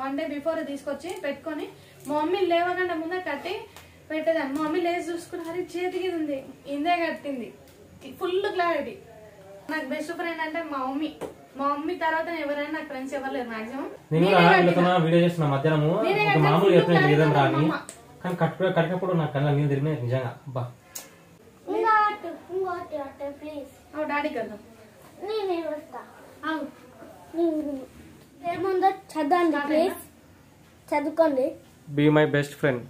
One day before తీసుకొచ్చి పెట్టుకొని మా మమ్మీ లేవకుండా ముందే కట్టి పెట్టేదాన్ని మా మమ్మీ లేచి చూసుకుని అది చేతికి ఇది ఉంది ఇందే కట్టింది ఫుల్ క్లారిటీ నాకు బెస్ట్ ఫ్రెండ్ అంటే మా మమ్మీ మా మమ్మీ తర్వాత ఎవరైనా నాకు ఫ్రెండ్స్ ఎవరు లేరు మాక్సిమం నేను కూడా వీళ్ళతో వీడియో చేస్తున్నా మధ్యాహ్నము ఒక మామూలు చెప్పిన ఏదైనా రాని కానీ కట్టు కట్టినప్పుడు నాకు కళ్ళ నీళ్ళు తిరిగినాయి నిజంగా అబ్బా ఇంకోటి ఇంకోటి అట్టే ప్లీజ్ ఓ డాడీ కదా నేనే వస్తా ఆగు. ఏముందో చదవండి ప్లీజ్ చదువుకోండి be my best friend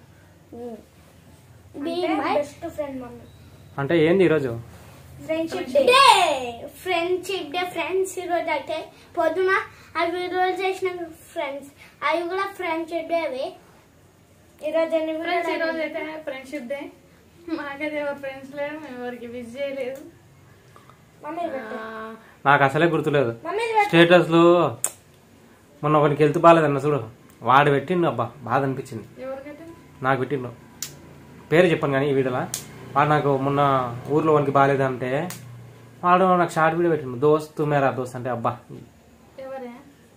be my best friend mummy అంటే ఏంది ఈరోజు friendship day friendship day friends ఈరోజు అయితే పొద్దున అవి ఈరోజు చేసిన ఫ్రెండ్స్ అవి కూడా ఫ్రెండ్షిప్ డే అవి ఈరోజు ఎన్ని ఫ్రెండ్స్ ఈ videos రోజు అయితే ఫ్రెండ్షిప్ డే మాకైతే ఎవరు ఫ్రెండ్స్ లేరు మేము ఎవరికి విజ్ చేయలేదు మమ్మీ పెట్టు. నాకు అసలే గుర్తులేదు మమ్మీ పెట్టు. స్టేటస్లు మొన్న ఒకరికి హెల్త్ బాగాలేదన్న చూడు వాడు పెట్టిండు అబ్బా బాధ అనిపించింది ఎవరికైతే నాకు పెట్టిండు పేరు చెప్పాను కానీ ఈ వీడియోలో వాడు నాకు మొన్న ఊర్లో వానికి బాగాలేదంటే వాడు నాకు షార్ట్ వీడియో పెట్టిండు దోస్త్ మేరా దోస్త్ అంటే అబ్బా ఎవరే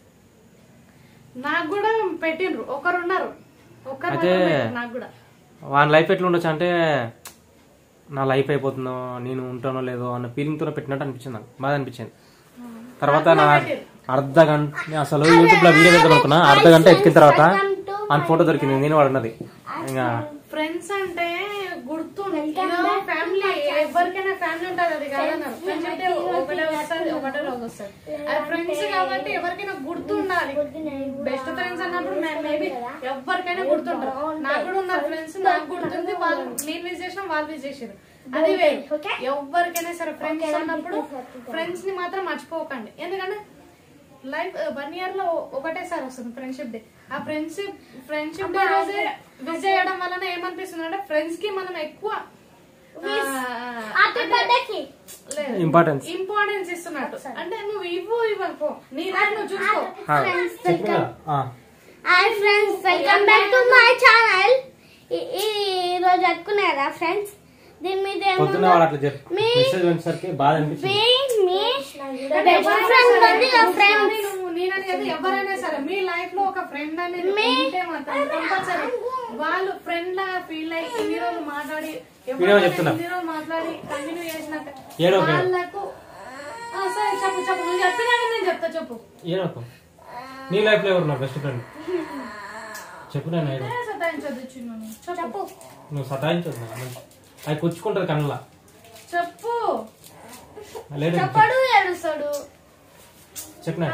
నాకు కూడా పెట్టిండ్రు ఒకరు ఉన్నారు ఒకరు అయితే- మాత్రం పెట్టిండ్రు నాకు కూడా వాని లైఫ్ ఎట్లా ఉండొచ్చు అంటే నా లైఫ్ అయిపోతుందో నేను ఉంటానో లేదో అన్న ఫీలింగ్తో పెట్టినట్టు అనిపించింది నాకు బాధ అనిపించింది తర్వాత నా అర్ధ గంట నేను అసలు యూట్యూబ్ లో వీడియో పెడతాను అనుకున్నా అర్ధ గంట ఎక్కిన తర్వాత ఆ ఫోటో దొరికింది నేను వాడు ఉన్నది ఇంకా ఫ్రెండ్స్ అంటే గుర్తుండి ఫ్యామిలీ ఎవరికైనా ఫ్యామిలీ ఉంటుంది అది కాదన్నారు ఫ్రెండ్స్ అంటే ఒకటే వస్తుంది ఒకటే రోజు వస్తుంది అది ఫ్రెండ్స్ కాబట్టి ఎవరికైనా గుర్తుండాలి బెస్ట్ ఫ్రెండ్స్ అన్నప్పుడు మేబీ ఎవరికైనా గుర్తుంటారు నాకు కూడా ఉన్నారు ఫ్రెండ్స్ నాకు గుర్తుంది వాళ్ళు నేను విజ్ చేసిన వాళ్ళు విజ్ చేసారు అది వేరు ఎవరికైనా సరే ఫ్రెండ్స్ అన్నప్పుడు ఫ్రెండ్స్ ని మాత్రం మర్చిపోకండి ఎందుకంటే లైఫ్ వన్ ఇయర్ లో ఒకటేసారి వస్తుంది ఫ్రెండ్షిప్ డే ఆ ఫ్రెండ్షిప్ ఫ్రెండ్షిప్ డే రోజే విజ్ చేయడం వలన ఏమనిపిస్తుంది అంటే ఫ్రెండ్స్ కి మనం ఎక్కువ హ్యాపీ బర్త్డేకి ఇంపార్టెన్స్ ఇంపార్టెన్స్ ఇస్తున్నట్టు అంటే నువ్వు ఇవ్వు ఇవ్వకపో నీ లైఫ్ నువ్వు చూసుకో చెప్పినా hi friends welcome back to my channel ఈ రోజు అట్టుకున్నారా ఫ్రెండ్స్ దీని మీద పొద్దున్న వాడు అట్లా చెప్పు మీ- మెసేజ్ వచ్చేసరికి బాధ అనిపించింది మీ బెస్ట్ ఫ్రెండ్ ఉంది ఫ్రెండ్ నువ్వు నేననేది ఎవరైనా సరే మీ లైఫ్ లో ఒక ఫ్రెండ్ అనేది ఉంటే మాత్రం కంపల్సరీ వాళ్ళు ఫ్రెండ్ లాగా ఫీల్ అయ్యి ఇన్ని రోజులు మాట్లాడి వీడియో ఎవరైనా చెప్తున్నా. ఇన్ని రోజులు మాట్లాడి కంటిన్యూ చేసినాక ఏడో ఒకటి. వాళ్ళకు ఆ, సరే చెప్పు చెప్పు నువ్వు చెప్పినాక నేను చెప్తా చెప్పు ఏనొక నీ లైఫ్ లో ఎవరు నా బెస్ట్ ఫ్రెండ్ చెప్పు నేను ఏదో ఏ సతాయించొద్దు చిన్ను చెప్పు నువ్వు సతాయించదు అది కుచ్చుకుంటది కళ్ళ చెప్పు లేదు చెప్పడు ఏడుస్తాడు చెప్పినా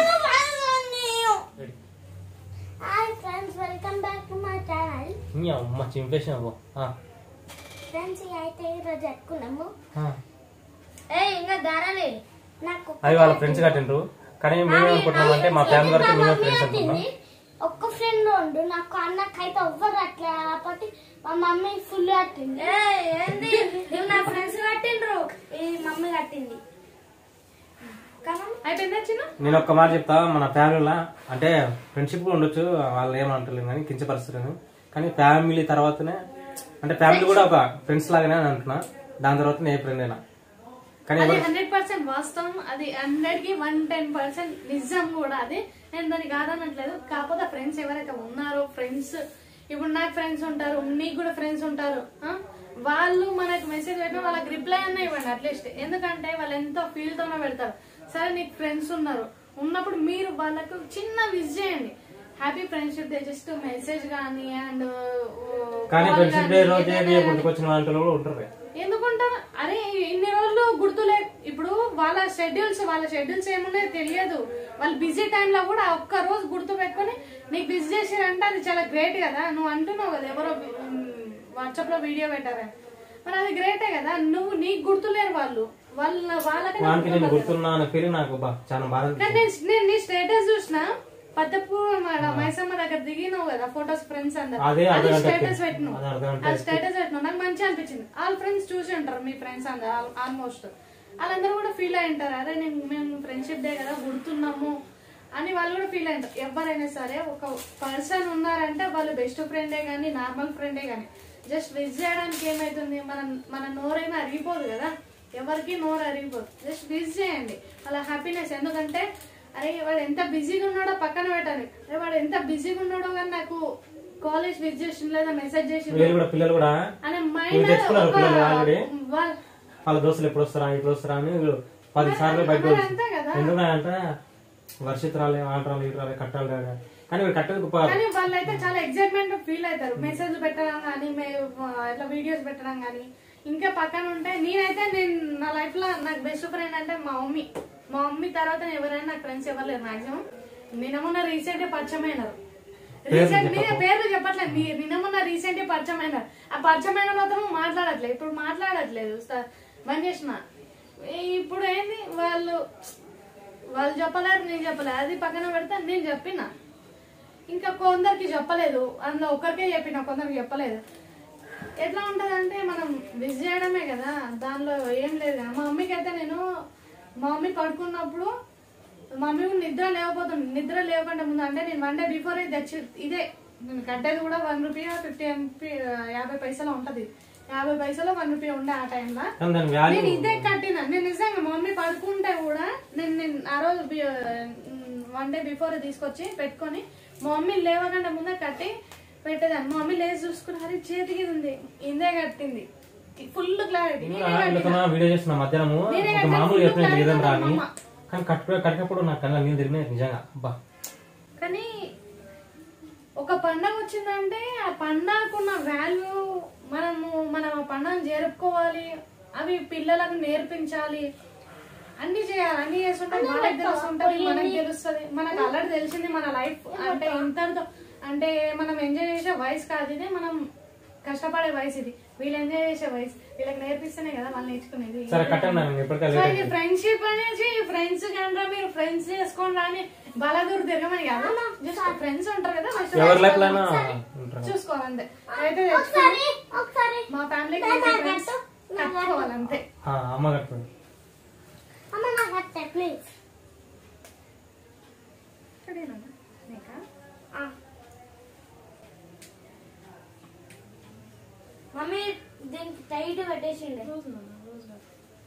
hi friends welcome back to my channel నీ అమ్మ చింపేసిన ఫ్రెండ్స్ అయితే ఈ రోజు అట్టుకున్నాము ఏ ఇంకా ధరలే నాకు అవి వాళ్ళ ఫ్రెండ్స్ కట్టిండ్రు కానీ మేము అనుకుంటున్నాం అంటే మా ఫ్యామిలీ వరకు మేమే ఫ్రెండ్స్ అనుకుంటున్నాం ఒక్క ఫ్రెండ్ ఉండు నాకు అన్నకైతే ఎవ్వరు అట్లా కాబట్టి మా మమ్మీ ఫుల్ కట్టింది ఏంది నువ్వు నా ఫ్రెండ్స్ కట్టిండ్రు ఈ మమ్మీ కట్టింది కదా అయిపోయిందా చిన్న నేను ఒక్క మాట చెప్తా మన ఫ్యామిలీలో అంటే ఫ్రెండ్షిప్ కూడా ఉండొచ్చు వాళ్ళు ఏమంటలేదు కానీ కించపరుస్తారు కానీ ఫ్యామిలీ తర్వాతనే అంటే ఫ్యామిలీ కూడా ఒక ఫ్రెండ్స్ లాగానే అని అంటున్నా దాని తర్వాత ఏ ఫ్రెండ్ అయినా కానీ అది ఎవరు హండ్రెడ్ పర్సెంట్ వాస్తవం అది హండ్రెడ్ కి వన్ టెన్ పర్సెంట్ నిజం కూడా అది నేను దాన్ని కాదనట్లేదు కాకపోతే ఫ్రెండ్స్ ఎవరైతే ఉన్నారో ఫ్రెండ్స్ ఇప్పుడు నాకు ఫ్రెండ్స్ ఉంటారు మీకు కూడా ఫ్రెండ్స్ ఉంటారు ఆ? వాళ్ళు మనకు మెసేజ్ పెట్టినా వాళ్ళకి రిప్లై అన్న ఇవ్వండి అట్లీస్ట్ ఎందుకంటే వాళ్ళు ఎంతో ఫీల్ తోనే పెడతారు సరే నీకు ఫ్రెండ్స్ ఉన్నారు ఉన్నప్పుడు మీరు వాళ్ళకు చిన్న విజ్ చేయండి happy friendship day just message కానీ అండ్ కానీ ఫ్రెండ్షిప్ డే రోజే గుర్తుకొచ్చిన వాళ్ళు కూడా ఉంటారు కదా. ఎందుకుంటారు అరే ఇన్ని రోజులు గుర్తులే ఇప్పుడు వాళ్ళ షెడ్యూల్స్ వాళ్ళ షెడ్యూల్స్ ఏమున్నాయో తెలియదు వాళ్ళు బిజీ టైంలో కూడా ఆ ఒక్క రోజు గుర్తు పెట్టుకొని నీకు బిజీ చేసారంటే అది చాలా గ్రేట్ కదా నువ్వు అంటున్నావు కదా ఎవరో వాట్సాప్ లో వీడియో పెట్టారని మరి అది గ్రేటే కదా నువ్వు నీకు గుర్తులేరు వాళ్ళు వాళ్ళ వాళ్ళకైనా వానికి నేను గుర్తున్నా అనే ఫీలింగ్ నాకు బా చాలా బాధ కానీ అనిపించింది. నేను నేను నీ స్టేటస్ చూసిన పద్దపు మైసమ్మ దగ్గర దిగినావు కదా ఫొటోస్ ఫ్రెండ్స్ అందరు అదే అది అర్ధగంట స్టేటస్ ఎక్కి- పెట్టినావు అది అర్ధగంట అది స్టేటస్ పెట్టినావు నాకు మంచిగా అనిపించింది వాళ్ళ ఫ్రెండ్స్ చూసి ఉంటారు మీ ఫ్రెండ్స్ అందరు ఆల్మోస్ట్ వాళ్ళందరూ కూడా ఫీల్ అయి ఉంటారు అరే నేను మేము ఫ్రెండ్షిప్ డే కదా గుర్తున్నాము అని వాళ్ళు కూడా ఫీల్ అయింటారు ఎవరైనా సరే ఒక పర్సన్ ఉన్నారంటే వాళ్ళు బెస్ట్ ఫ్రెండే కానీ నార్మల్ ఫ్రెండే కానీ జస్ట్ విజ్ చేయడానికి ఏమైతుంది మన మన నోరైనా అరిగిపోదు కదా ఎవరికి నోరు అరిగిపోదు జస్ట్ విజ్ చేయండి అలా హ్యాపీనెస్ ఎందుకంటే అరే వాడు ఎంత బిజీగా ఉన్నాడో పక్కన పెట్టాలి అరే వాడు ఎంత బిజీగా ఉన్నాడో కానీ నాకు కాలేజ్ విజిట్ చేసిన లేదా మెసేజ్ చేసి వీళ్ళు కూడా పిల్లలు కూడా అనే వీళ్ళు మైండ్ తెచ్చుకున్నారు పిల్లలు ఆల్రెడీ వాళ్ళ వాళ్ళ దోస్తులు ఎప్పుడు వస్తారా ఇప్పుడు వస్తారా అని వీళ్ళు పది సార్లు బయట మరి అంతే కదా. ఎందుకంటే వర్షిత్ రాలే ఆట రాలే ఇటు రాలే కట్టాలి రాలే కానీ వీళ్ళు కట్టేది గొప్ప కానీ వాళ్ళైతే చాలా ఎక్సైట్మెంట్ ఫీల్ అవుతారు మెసేజ్ పెట్టడం కానీ ఇట్లా వీడియోస్ పెట్టడం కానీ ఇంకా పక్కన ఉంటే నేనైతే నేను నా లైఫ్ లో నాకు బెస్ట్ ఫ్రెండ్ అంటే మా మమ్మీ మా మమ్మీ తర్వాత ఎవరైనా నాకు ఫ్రెండ్స్ ఎవరు లేరు మాక్సిమం నిన్న మొన్న రీసెంట్ పరిచయం అయినారు రీసెంట్ మీద పేర్లు చెప్పట్లేదు మీ- నిన్న మొన్న రీసెంట్ పరిచయం అయినారు ఆ పరిచయం అయిన మాత్రం మాట్లాడట్లేదు ఇప్పుడు మాట్లాడట్లేదు స- బంద్ చేసిన ఇప్పుడు ఏంది వాళ్ళు వాళ్ళు చెప్పలేరు నేను చెప్పలేదు అది పక్కన పెడితే నేను చెప్పిన ఇంకా కొందరికి చెప్పలేదు అందులో ఒకరికే చెప్పిన కొందరికి చెప్పలేదు ఎట్లా ఉంటదంటే మనం విజ్ చేయడమే కదా దానిలో ఏం లేదు కదా మా మమ్మీకి అయితే నేను మా మమ్మీ పడుకున్నప్పుడు మా మమ్మీ కూడా నిద్ర లేకపోతుంది నిద్ర లేకుండా ముందు అంటే నేను వన్ డే బిఫోర్ తెచ్చి ఇదే నేను కట్టేది కూడా వన్ రూపీ ఫిఫ్టీ ఎంపీ యాభై పైసలు ఉంటది యాభై పైసలు వన్ రూపీ ఉండే ఆ టైంలో కానీ దాని వాల్యూ నేను ఇదే కట్టిన నేను నిజంగా మా మమ్మీ పడుకుంటే కూడా నేను నేను ఆ రోజు వన్ డే బిఫోర్ తీసుకొచ్చి పెట్టుకొని మా మమ్మీ లేవకుండా ముందే కట్టి పెట్టేదాన్ని మా మమ్మీ లేచి చూసుకుని అది చేతికి ఇది ఉంది ఇందే కట్టింది ఫుల్ క్లారిటీ వీళ్ళతో వీడియో చేస్తున్న మధ్యాహ్నము నేనే ఒక కట్టాను, మామూలు full చెప్పిన clarity లేదని రాని అమ్మ. కానీ కట్టు కట్టినప్పుడు నా కళ్ళ నీళ్ళు తిరిగినాయి నిజంగా అబ్బా కానీ ఒక పండగ వచ్చిందంటే ఆ పండగకున్న వాల్యూ మనము మనం ఆ పండుగను జరుపుకోవాలి అవి పిల్లలకు నేర్పించాలి అన్ని చేయాలి అన్ని చేస్తుంటే మనకు తెలుస్తుంటది మనకు తెలుస్తుంది మనకు ఆల్రెడీ తెలిసింది మన లైఫ్ అంటే ఇంతటితో అంటే మనం ఎంజాయ్ చేసే వయసు కాదు ఇది మనం కష్టపడే వయసు ఇది వీళ్ళు ఎంజాయ్ చేసే వయసు వీళ్ళకి నేర్పిస్తేనే కదా వాళ్ళు నేర్చుకునేది సరే కట్టండి నాకు ఎప్పటికీ సో ఇది ఫ్రెండ్షిప్ అనేసి ఫ్రెండ్స్ కనుక మీరు ఫ్రెండ్స్ చేసుకోండి అని బలదూరు తిరగమని కాదు జస్ట్ ఫ్రెండ్స్ ఉంటారు కదా just ఎవరి లైఫ్ లో అయినా ఉంటారు చూసుకోవాలంతే అయితే ఒకసారి ఒకసారి మా ఫ్యామిలీకి కట్టుకోవాలంతే ఆ, అమ్మ కట్టుకోండి అమ్మ నాకు అట్టే ప్లీజ్ ఇక్కడేనా? నీకా? మమ్మీ దీనికి టైట్ పెట్టేసిండే రోజు నాన్న, రోజు నాన్న.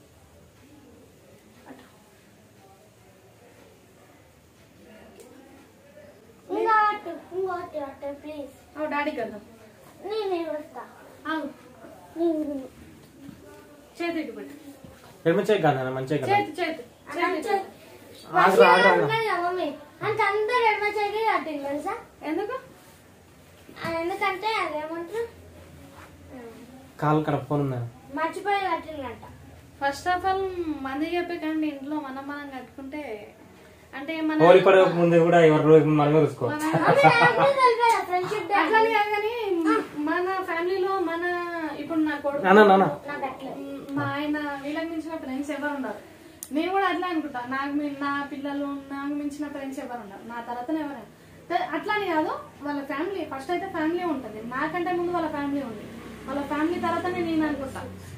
ఇంకా అట్టు ఇంకా అట్టు అట్టే ప్లీజ్ అవు డాడీ కదా నేను వస్తా అవు నేను చేతి ఇటు పెట్టు ఎడమ చేయి కాదు మంచిగా కదా చేతి చేతి చేతి ఇటు. ఆగ్రా ఆగ్రా ఆగ్రా. ఉన్నది కదా మమ్మీ అంటే అందరు ఎడమ చేతి కట్టింది తెలుసా ఎందుకు అది ఎందుకంటే అదేమంటారు కాలు కడ ఫోన్ ఉందా మర్చిపోయి కట్టిందంట ఫస్ట్ ఆఫ్ ఆల్ మంది చెప్పకండి ఇంట్లో మనం మనం కట్టుకుంటే అంటే మన హోలీ పండుగ ముందు కూడా ఎవరి రోజు మనమే చూసుకో ఫ్రెండ్షిప్ డే అట్లా కాదు కానీ మన ఫ్యామిలీలో మన ఇప్పుడు నా కొడుకు నాన్న నాన్న నాకు అట్లే మ్, మా ఆయన వీళ్ళకి మించిన ఫ్రెండ్స్ ఎవరు ఉండరు నేను కూడా అట్లా అనుకుంటా నాకు మీ- నా పిల్లలు నాకు మించిన ఫ్రెండ్స్ ఎవరు ఉండరు నా తర్వాతనే ఎవరైనా త- అట్లా అని కాదు వాళ్ళ ఫ్యామిలీ ఫస్ట్ అయితే ఫ్యామిలీ ఉంటుంది నాకంటే ముందు వాళ్ళ ఫ్యామిలీ ఉంది వాళ్ళ ఫ్యామిలీ తర్వాతనే నేను అనుకుంటా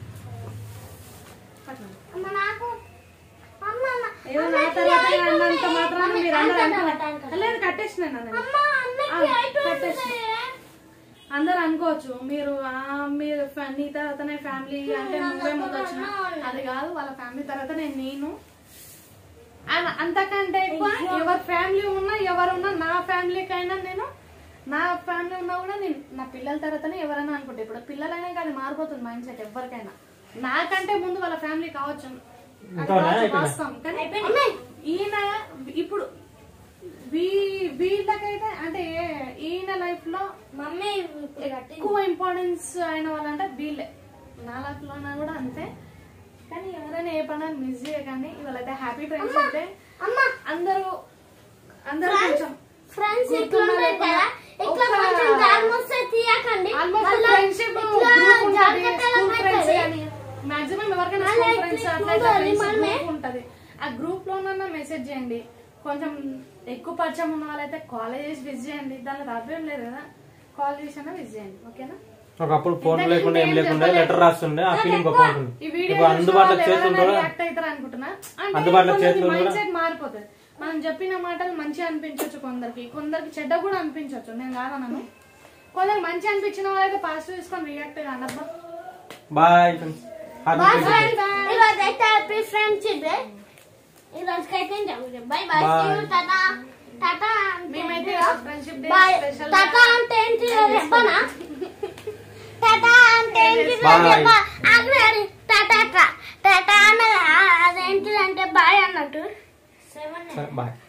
అట్లా. అమ్మ నాకు అమ్మ అమ్మ ఏదో నా తర్వాత అన్నంత మాత్రాన మీరు అందరూ అనుకోవాలి. లేదు కట్టేసిన నేను అమ్మ అన్నకి ఆ, అయిపోయింది కట్టేసిన అందరు అనుకోవచ్చు మీరు ఆ, మీరు ఫ్యా- నీ తర్వాతనే ఫ్యామిలీ అంటే నువ్వే ముందు వచ్చిన అది కాదు వాళ్ళ ఫ్యామిలీ తర్వాతనే నేను అన్- అంతకంటే ఎక్కువ ఎవరి ఫ్యామిలీ ఉన్నా ఎవరున్నా నా ఫ్యామిలీకైనా నేను నా ఫ్యామిలీ ఉన్నా కూడా నేను నా పిల్లల తర్వాతనే ఎవరైనా అనుకుంటే ఇప్పుడు పిల్లలైనా కానీ మారిపోతుంది మైండ్ సెట్ ఎవరికైనా నాకంటే ముందు వాళ్ళ ఫ్యామిలీ కావచ్చు అది ఇంకా కావచ్చు, అయిపోయినాయి. వాస్తవం. కానీ ఈయన ఇప్పుడు వీ- వీళ్ళకైతే అంటే ఈయన లైఫ్ లో మమ్మీ ఇప్పుడు కట్టింది ఎక్కువ ఇంపార్టెన్స్ అయిన వాళ్ళంటే వీళ్ళే నా లైఫ్ లో కూడా అంతే కానీ ఎవరైనా ఏ పని మిస్ చేయకండి ఇవాళైతే హ్యాపీ ఫ్రెండ్స్ అయితే అమ్మ అందరూ అందరూ కొంచెం ఫ్రెండ్స్ ఇట్లా గుర్తున్నారు ఉంటాయి కదా ఇట్లా ఒక- కొంచెం దారి వస్తే తీయకండి ఆల్మోస్ట్ మళ్ళా ఫ్రెండ్షిప్ ఇట్లా జాగ్రత్తగా ఫ్రెండ్స్ పడుతుంది. కానీ మాక్సిమం ఎవరికైనా మళ్ళా స్కూల్ ఇట్లా ఫ్రెండ్స్ ఇట్లా అట్లా ఉండాలి, మనమే. గ్రూప్ ఉంటది ఆ గ్రూప్ లోనన్నా మెసేజ్ చేయండి కొంచెం ఎక్కువ పరిచయం ఉన్న వాళ్ళైతే కాల్ చేసి విజ్ చేయండి దానిలో తప్పేం లేదు కదా కాల్ చేసినా విజ్ చేయండి ఓకేనా ఒకప్పుడు ఫోన్ లేకుండా ఏం లేకుండా లెటర్ రాస్తుండే ఆ ఫీలింగ్ గొప్ప ఉంటుంది ఈ వీడియో ఇప్పుడు అందుబాటులో చేస్తుంటారు రియాక్ట్ అవుతారు అనుకుంటున్నా అంటే అందుబాటులో చేతులు మైండ్ కూడా- సెట్ మారిపోతుంది మనం చెప్పిన మాటలు మంచిగా అనిపించవచ్చు కొందరికి కొందరికి చెడ్డ కూడా అనిపించవచ్చు నేను కాదన్నాను కొందరికి మంచి అనిపించిన వాళ్ళైతే పాజిటివ్ తీసుకొని రియాక్ట్ కానబ్బా బాయ్ ఫ్రెండ్స్ హ్యాపీ ఫ్రెండ్స్ ఇవాళ అయితే హ్యాపీ ఫ్రెండ్షిప్ డే ఈ రోజుకైతే bye bye Bye. Tata tata అంటే మేమైతే friendship day boy special tata అంటే ఏంటి చెప్పనా టాటా అంటే ఏంటి Bye. చెప్పా ఆగ్రాడి టాటా టాటా అన్నది అదేంటిదంటే బాయ్ అన్నట్టు సెవెన్ సరే బాయ్